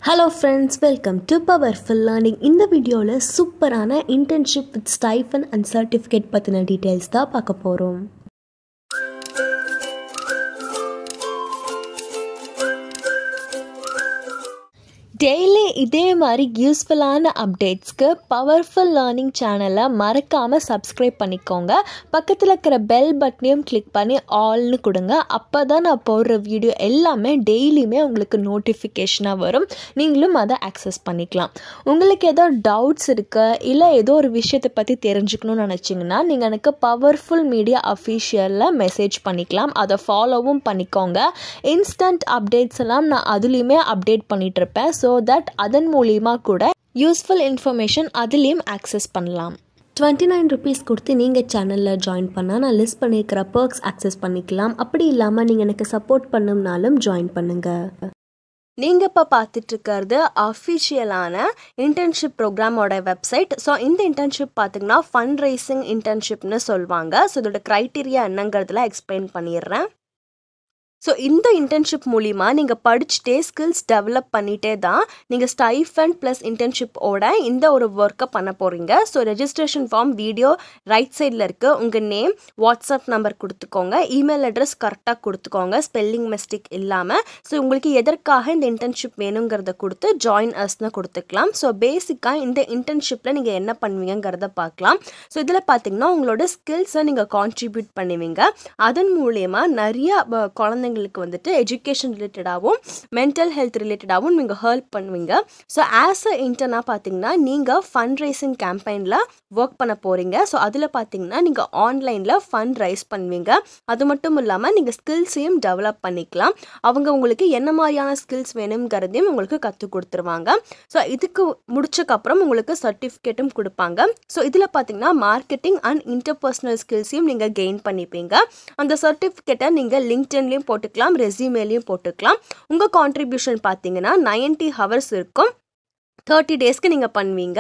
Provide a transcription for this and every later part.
hello friends welcome to powerful learning இந்த வீடியோவில் சூப்பரான internship with stipend and certificate பற்றின டீட்டெயில்ஸ் தான் பார்க்க போகிறோம் டெய்லி இதே மாதிரி யூஸ்ஃபுல்லான அப்டேட்ஸ்க்கு பவர்ஃபுல் லேர்னிங் சேனலை மறக்காமல் சப்ஸ்கிரைப் பண்ணிக்கோங்க பக்கத்தில் இருக்கிற பெல் பட்டனையும் கிளிக் பண்ணி ஆல்னு கொடுங்க அப்போ தான் நான் போடுற வீடியோ எல்லாமே டெய்லியுமே உங்களுக்கு நோட்டிஃபிகேஷனாக வரும் நீங்களும் அதை அக்சஸ் பண்ணிக்கலாம் உங்களுக்கு ஏதோ டவுட்ஸ் இருக்கு இல்லை ஏதோ ஒரு விஷயத்தை பற்றி தெரிஞ்சுக்கணும்னு நினச்சிங்கன்னா நீங்கள் எனக்கு பவர்ஃபுல் மீடியா அஃபீஷியலில் மெசேஜ் பண்ணிக்கலாம் அதை ஃபாலோவும் பண்ணிக்கோங்க இன்ஸ்டன்ட் அப்டேட்ஸ் எல்லாம் நான் அதுலேயுமே அப்டேட் பண்ணிகிட்ருப்பேன் ஸோ தட் அதன் மூலிமா கூட யூஸ்ஃபுல் இன்ஃபர்மேஷன் அதுலேயும் ஆக்சஸ் பண்ணலாம் டுவெண்ட்டி நைன் ருபீஸ் கொடுத்து நீங்கள் சேனலில் ஜாயின் பண்ணால் நான் லிஸ்ட் பண்ணியிருக்கிற பர்க்ஸ் ஆக்சஸ் பண்ணிக்கலாம் அப்படி இல்லாமல் நீங்கள் எனக்கு சப்போர்ட் பண்ணும்னாலும் ஜாயின் பண்ணுங்கள் நீங்கள் இப்போ பார்த்துட்ருக்கிறது அஃபிஷியலான இன்டர்ன்ஷிப் ப்ரோக்ராமோட வெப்சைட் ஸோ இந்த இன்டர்ன்ஷிப் பார்த்தீங்கன்னா ஃபண்ட் ரைசிங் இன்டர்ன்ஷிப்னு சொல்லுவாங்க ஸோ இதோட க்ரைட்டீரியா என்னங்கிறதுல எக்ஸ்பிளைன் பண்ணிடுறேன் ஸோ இந்த இன்டர்ன்ஷிப் மூலிமா நீங்கள் படிச்சுட்டே ஸ்கில்ஸ் டெவலப் பண்ணிகிட்டே தான் நீங்கள் ஸ்டைஃபண்ட் ப்ளஸ் இன்டர்ன்ஷிப்போட இந்த ஒரு ஒர்க்கை பண்ண போகிறீங்க so registration form video right சைடில் இருக்குது உங்கள் நேம் வாட்ஸ்அப் நம்பர் கொடுத்துக்கோங்க இமெயில் அட்ரஸ் கரெக்டாக கொடுத்துக்கோங்க ஸ்பெல்லிங் மிஸ்டேக் இல்லாமல் ஸோ உங்களுக்கு எதற்காக இந்த இன்டர்ன்ஷிப் வேணுங்கிறத கொடுத்து ஜாயின் அஸ்னு கொடுத்துக்கலாம் ஸோ பேசிக்காக இந்த இன்டர்ன்ஷிப்பில் நீங்கள் என்ன பண்ணுவீங்கிறத பார்க்கலாம் ஸோ இதில் பார்த்தீங்கன்னா உங்களோட ஸ்கில்ஸை நீங்கள் கான்ட்ரிபியூட் பண்ணுவீங்க அதன் மூலயமா நிறைய குழந்தைங்க குழந்தைங்களுக்கு வந்துட்டு எஜுகேஷன் ரிலேட்டடாகவும் மென்டல் ஹெல்த் ரிலேட்டடாகவும் நீங்கள் ஹெல்ப் பண்ணுவீங்க ஸோ ஆஸ் அ இன்டர்னாக பார்த்தீங்கன்னா நீங்கள் ஃபண்ட் ரைசிங் கேம்பெயினில் ஒர்க் பண்ண போகிறீங்க ஸோ அதில் பார்த்தீங்கன்னா நீங்கள் ஆன்லைனில் ஃபண்ட் ரைஸ் பண்ணுவீங்க அது மட்டும் இல்லாமல் நீங்கள் ஸ்கில்ஸையும் டெவலப் பண்ணிக்கலாம் அவங்க உங்களுக்கு என்ன மாதிரியான ஸ்கில்ஸ் வேணுங்கிறதையும் உங்களுக்கு கற்றுக் கொடுத்துருவாங்க ஸோ இதுக்கு முடிச்சக்கப்புறம் உங்களுக்கு சர்டிஃபிகேட்டும் கொடுப்பாங்க ஸோ இதில் பார்த்தீங்கன்னா மார்க்கெட்டிங் அண்ட் இன்டர்பர்சனல் ஸ்கில்ஸையும் நீங்கள் கெயின் பண்ணிப்பீங்க அந்த சர்டிஃபிகேட்டை நீங்கள் லிங்க்டன்லேயும் போட்டுக்கலாம் ரெசியூமேலையும் போட்டுக்கலாம் உங்கள் கான்ட்ரிபியூஷன் பார்த்தீங்கன்னா நைன்ட்டி ஹவர்ஸ் இருக்கும் தேர்ட்டி டேஸ்க்கு நீங்கள் பண்ணுவீங்க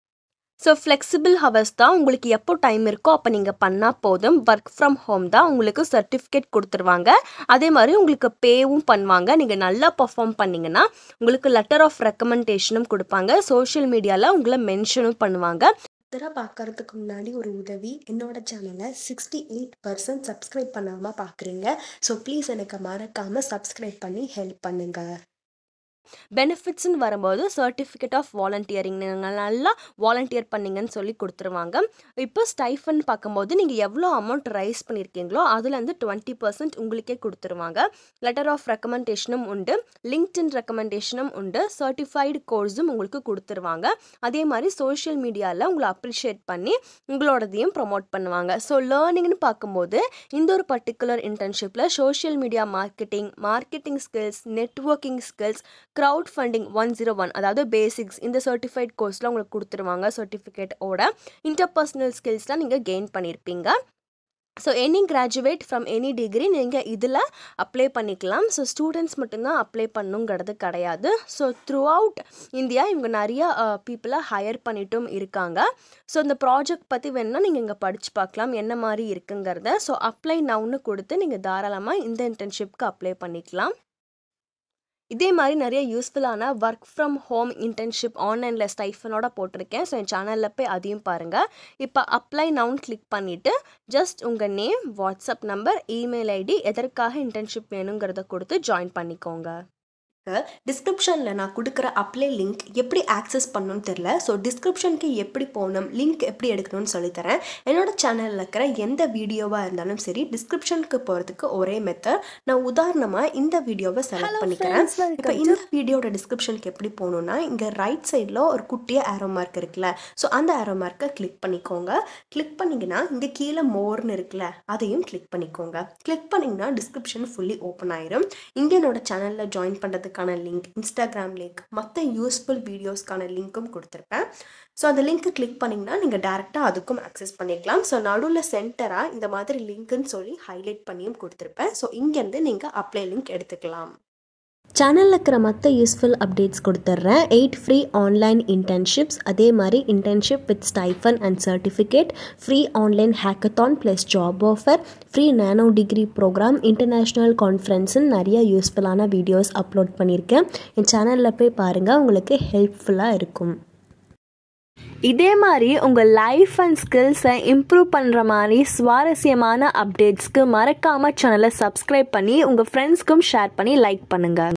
ஸோ ஃப்ளெக்சிபிள் ஹவர்ஸ் தான் உங்களுக்கு எப்போ டைம் இருக்கோ அப்போ நீங்கள் பண்ணால் போதும் ஒர்க் ஃப்ரம் ஹோம் தான் உங்களுக்கு சர்டிஃபிகேட் கொடுத்துருவாங்க அதே மாதிரி உங்களுக்கு பேவும் பண்ணுவாங்க நீங்கள் நல்லா பர்ஃபார்ம் பண்ணிங்கன்னா உங்களுக்கு லெட்டர் ஆஃப் ரெக்கமெண்டேஷனும் கொடுப்பாங்க சோஷியல் மீடியாவில் உங்களை மென்ஷனும் பண்ணுவாங்க தடவை பார்க்கறதுக்கு முன்னாடி ஒரு உதவி என்னோட சேனலை சிக்ஸ்டி எயிட் பர்சன்ட் சப்ஸ்கிரைப் பண்ணாமல் பார்க்குறீங்க ஸோ ப்ளீஸ் எனக்கு மறக்காமல் சப்ஸ்கிரைப் பண்ணி ஹெல்ப் பண்ணுங்கள் பெனிஃபிட்ஸ்னு வரும்போது சர்டிஃபிகேட் ஆஃப் வாலண்டியரிங் நீங்கள் நல்லா வாலண்டியர் பண்ணீங்கன்னு சொல்லி கொடுத்துருவாங்க இப்போ ஸ்டைஃபன் பார்க்கும்போது நீங்கள் எவ்வளோ அமௌண்ட் ரைஸ் பண்ணியிருக்கீங்களோ அதுலேருந்து டுவெண்ட்டி பர்சன்ட் உங்களுக்கே கொடுத்துருவாங்க லெட்டர் ஆஃப் ரெக்கமெண்டேஷனும் உண்டு லிங்க்டின் ரெக்கமெண்டேஷனும் உண்டு சர்டிஃபைடு கோர்ஸும் உங்களுக்கு கொடுத்துருவாங்க அதே மாதிரி சோஷியல் மீடியாவில் உங்களை அப்ரிஷியேட் பண்ணி உங்களோடதையும் ப்ரொமோட் பண்ணுவாங்க ஸோ லேர்னிங்னு பார்க்கும்போது இந்த ஒரு பர்டிகுலர் இன்டர்ன்ஷிப்பில் social media marketing marketing skills networking skills crowd funding one zero one அதாவது பேசிக்ஸ் இந்த சர்டிஃபைட் கோர்ஸில் உங்களுக்கு கொடுத்துருவாங்க சர்டிஃபிகேட்டோட இன்டர்பர்சனல் ஸ்கில்ஸ்லாம் நீங்கள் கெயின் பண்ணியிருப்பீங்க so any graduate from any degree நீங்கள் இதில் அப்ளை பண்ணிக்கலாம் ஸோ ஸ்டூடெண்ட்ஸ் மட்டும்தான் அப்ளை பண்ணுங்கிறது கிடையாது ஸோ த்ரூ அவுட் இந்தியா இவங்க நிறைய பீப்புளை ஹையர் பண்ணிட்டும் இருக்காங்க ஸோ இந்த ப்ராஜெக்ட் பற்றி வேணுன்னா நீங்கள் இங்கே படித்து பார்க்கலாம் என்ன மாதிரி இருக்குங்கிறத ஸோ அப்ளை நவுன்னு கொடுத்து நீங்கள் தாராளமாக இந்த இன்டர்ன்ஷிப்க்கு அப்ளை பண்ணிக்கலாம் இதே மாதிரி நிறைய யூஸ்ஃபுல்லான ஒர்க் ஃப்ரம் ஹோம் இன்டர்ன்ஷிப் ஆன்லைனில் ஸ்டைஃபனோட போட்டிருக்கேன் ஸோ என் சேனலில் போய் அதையும் பாருங்கள் இப்போ அப்ளை நவுன் கிளிக் பண்ணிவிட்டு ஜஸ்ட் உங்கள் name WhatsApp number email ID எதற்காக இன்டர்ன்ஷிப் வேணுங்கிறத கொடுத்து ஜாயின் பண்ணிக்கோங்க டிஸ்கிரிப்ஷனில் நான் கொடுக்குற அப்ளை லிங்க் எப்படி ஆக்சஸ் பண்ணணும்னு தெரில ஸோ டிஸ்கிரிப்ஷனுக்கு எப்படி போகணும் லிங்க் எப்படி எடுக்கணும்னு சொல்லித்தரேன் என்னோட சேனலில் இருக்கிற எந்த வீடியோவாக இருந்தாலும் சரி டிஸ்கிரிப்ஷனுக்கு போகிறதுக்கு ஒரே மெத்தட் நான் உதாரணமாக இந்த வீடியோவை செலக்ட் பண்ணிக்கிறேன் இப்போ இந்த வீடியோட டிஸ்கிரிப்ஷனுக்கு எப்படி போகணுன்னா இங்கே ரைட் சைடில் ஒரு குட்டியாக ஆரோ மார்க் இருக்குல்ல ஸோ அந்த ஆரோ மார்க்கை கிளிக் பண்ணிக்கோங்க கிளிக் பண்ணிங்கன்னா இங்கே கீழே மோர்னு இருக்குல்ல அதையும் கிளிக் பண்ணிக்கோங்க கிளிக் பண்ணிங்கன்னா டிஸ்கிரிப்ஷன் ஃபுல்லி ஓப்பன் ஆயிரும் இங்கே என்னோட சேனலில் ஜாயின் பண்ணுறதுக்கான லிங்க் இன்ஸ்டாகிராம் லிங்க் மற்ற யூஸ்ஃபுல் வீடியோஸ்க்கான லிங்க்கும் கொடுத்துருப்பேன் ஸோ அந்த லிங்க்கு கிளிக் பண்ணிங்கன்னா நீங்கள் டேரெக்டாக அதுக்கும் ஆக்சஸ் பண்ணிக்கலாம் ஸோ நடுவில் சென்டராக இந்த மாதிரி லிங்க்குன்னு சொல்லி ஹைலைட் பண்ணியும் கொடுத்துருப்பேன் ஸோ இங்கேருந்து நீங்கள் அப்ளை லிங்க் எடுத்துக்கலாம் சேனலில் இருக்கிற மற்ற யூஸ்ஃபுல் அப்டேட்ஸ் கொடுத்துட்றேன் எயிட் ஃப்ரீ ஆன்லைன் இன்டர்ன்ஷிப்ஸ் அதே மாதிரி internship with stipend and certificate free online hackathon plus job offer free nano degree program international கான்ஃபரன்ஸுன்னு நிறைய யூஸ்ஃபுல்லான வீடியோஸ் அப்லோட் பண்ணியிருக்கேன் என் சேனலில் போய் பாருங்கள் உங்களுக்கு ஹெல்ப்ஃபுல்லாக இருக்கும் இதே மாதிரி உங்கள் லைஃப் அண்ட் ஸ்கில்ஸை இம்ப்ரூவ் பண்ணுற மாதிரி சுவாரஸ்யமான அப்டேட்ஸ்க்கு மறக்காமல் சேனலை சப்ஸ்கிரைப் பண்ணி உங்கள் ஃப்ரெண்ட்ஸ்க்கும் ஷேர் பண்ணி லைக் பண்ணுங்கள்